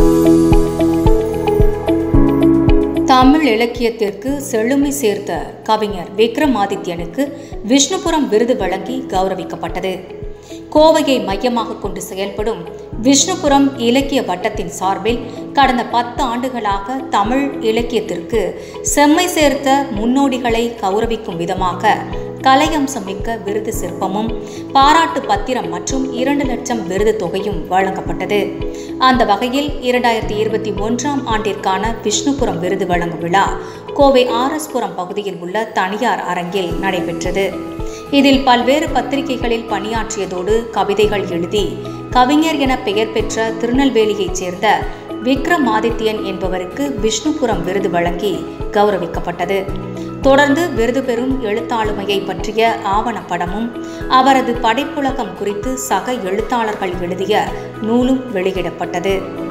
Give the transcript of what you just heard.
தமிழ் இலக்கியத்திற்கு செழுமை சேர்த்த கவிஞர் விக்ரமாதித்யனுக்கு விஷ்ணுபுரம் விருது வழங்கி கௌரவிக்கப்பட்டது கோவையை மையமாக கொண்டு செயல்படும் விஷ்ணுபுரம் இலக்கிய வட்டத்தின் சார்பில் கடந்த பத்து ஆண்டுகளாக தமிழ் இலக்கியத்திற்கு செம்மை சேர்த்த முன்னோடிகளை கௌரவிக்கும் விதமாக கலையம்சமிக்க விருது சிற்பமும் பாராட்டு பத்திரம் மற்றும் இரண்டு லட்சம் விருது தொகையும் வழங்கப்பட்டது அந்த வகையில் இரண்டாயிரத்தி இருபத்தி ஒன்றாம் ஆண்டிற்கான விஷ்ணுபுரம் விருது வழங்கும் விழா கோவை ஆர்எஸ்புரம் பகுதியில் உள்ள தனியார் அரங்கில் நடைபெற்றது இதில் பல்வேறு பத்திரிகைகளில் பணியாற்றியதோடு கவிதைகள் எழுதி கவிஞர் என பெயர் பெற்ற திருநெல்வேலியைச் சேர்ந்த விக்ரமாதித்யன் என்பவருக்கு விஷ்ணுபுரம் விருது வழங்கி கௌரவிக்கப்பட்டது தொடர்ந்து விருது பெறும் எழுத்தாளுமையை பற்றிய ஆவணப்படமும் அவரது படைப்புலகம் குறித்து சக எழுத்தாளர்கள் எழுதிய நூலும் வெளியிடப்பட்டது